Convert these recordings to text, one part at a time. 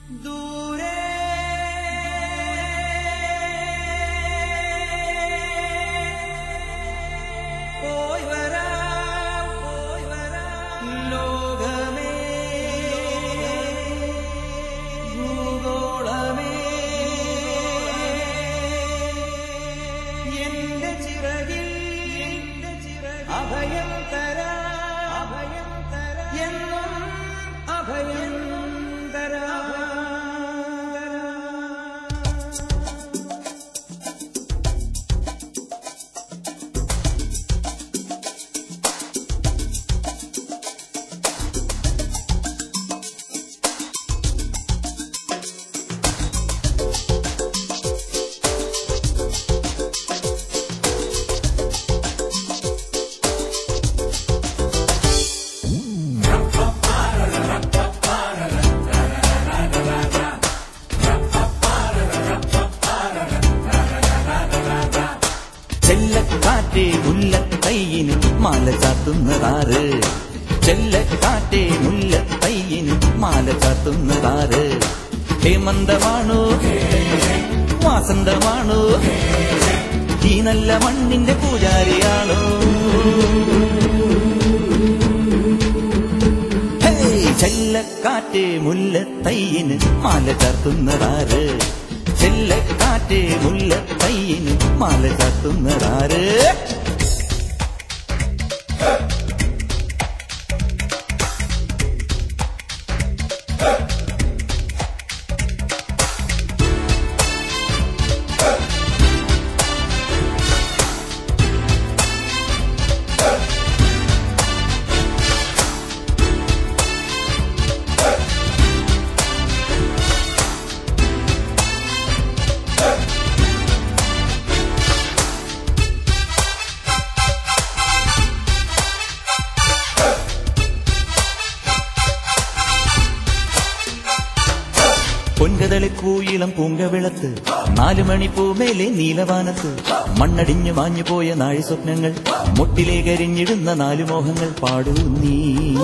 ദൂരെ പോയി വരാം പോയി വരാം ലോകമേ ഭൂഗോളമേ എന്റെ ചിറകിൽ എന്റെ ചിറകിൽ അഭയം തരാ അഭയം തരാ എന്നും അഭയം തരാ ചെല്ലക്കാറ്റേ മുല്ലത്തയ്യിന് മാല ചാത്തുന്നതാറ് ചെല്ലക്കാറ്റേ മുല്ലത്തയ്യിന് മാല ചാത്തുന്നതാറ് ഹേമന്തമാണോ വാസന്തമാണോ ഈ നല്ല മണ്ണിന്റെ പൂജാരിയാണോ ഹേയ്! ചെല്ലക്കാറ്റേ മുല്ലത്തയ്യിന് മാല ചാർത്തുന്നതാറ് ചെല്ലക്കാറ്റേ മുല്ലത്തയ്യിന് മാല ചാർത്തുന്നതാറ് പൊൻകതളിപ്പൂയിളം പൂങ്കവിളത്ത് നാലുമണി പൂമേലെ നീലവാനത്ത് മണ്ണടിഞ്ഞു മാഞ്ഞു പോയ നാഴി സ്വപ്നങ്ങൾ മുട്ടിലേകരിഞ്ഞിടുന്ന നാലു മോഹങ്ങൾ പാടൂ നീ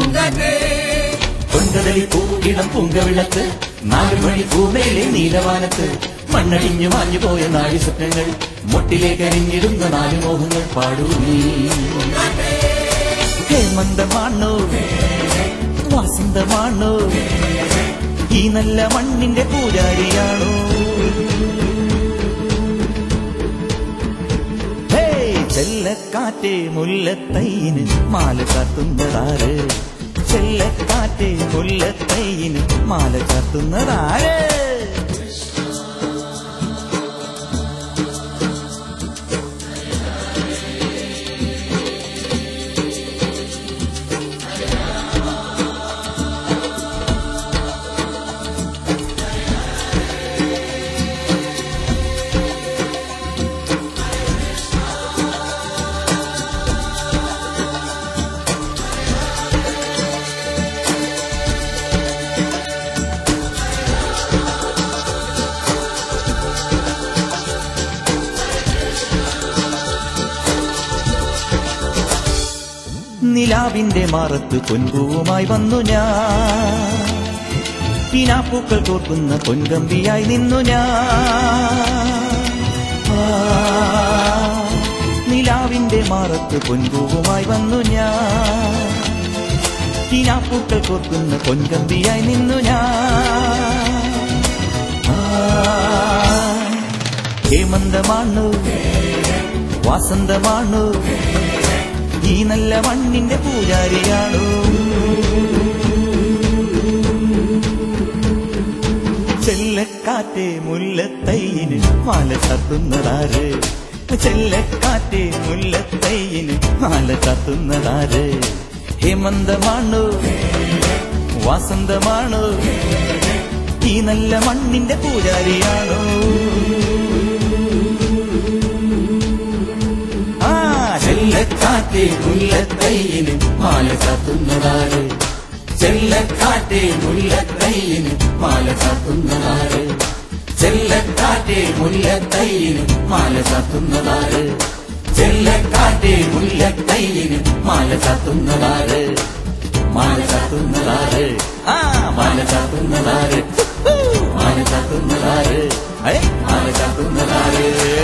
പൊൻകതളി പൂയിളം പൂങ്കവിളത്ത് നാലുമണി പൂമേലെ നീലവാനത്ത് മണ്ണടിഞ്ഞു മാഞ്ഞു പോയ നാഴി സ്വപ്നങ്ങൾ മുട്ടിലേകരിഞ്ഞിടുന്ന നാലു മോഹങ്ങൾ പാടൂ നീ ഹേമന്തമാണോ വസന്തമാണോ ഈ നല്ല മണ്ണിന്റെ പൂജാരിയാണോ ഹേയ് ചെല്ലക്കാറ്റേ മുല്ലത്തൈന് മാല ചാത്തുന്നതാര് ചെല്ലക്കാറ്റേ മുല്ലത്തൈന് മാല ചാത്തുന്നതാര് നിലാവിന്റെ മാറത്ത് പൊൻപൂവുമായി വന്നു ഞാൻ പിനാപ്പൂക്കൾ കോർക്കുന്ന പൊൻകമ്പിയായി നിന്നു ഞാൻ ആ, നിലാവിന്റെ മാറത്ത് പൊൻപൂവുമായി വന്നു ഞാൻ പിനാപ്പൂക്കൾ കോർക്കുന്ന പൊൻകമ്പിയായി നിന്നു ഞാൻ ആ, ഹേമന്തമാണു വാസന്തമാണു ഈ നല്ല മണ്ണിന്റെ പൂജാരിയാണോ ചെല്ലക്കാറ്റേ മുല്ലത്തൈയിന് മാല ചാത്തുന്നതാര് ചെല്ലക്കാറ്റേ മുല്ലത്തൈയിന് മാല ചാത്തുന്നതാര് ഹേമന്തമാണോ വാസന്തമാണോ ഈ നല്ല മണ്ണിന്റെ പൂജാരിയാണോ ആ ചെല്ലക്കാറ്റേ മുല്ലത്തൈയിന് മാല ചാത്തുന്നതാര് ചെല്ലക്കാറ്റേ മുല്ലത്തൈയിന് മാല ചാത്തുന്നതാര് ചെല്ലക്കാറ്റേ മുല്ലത്തൈയിന് മാല ചാത്തുന്നതാര് ചെല്ലക്കാറ്റേ മുല്ലത്തൈയിന് മാല ചാത്തുന്നതാര് മാല ചാത്തുന്നതാര് ആ മാല ചാത്തുന്നതാര് ഏ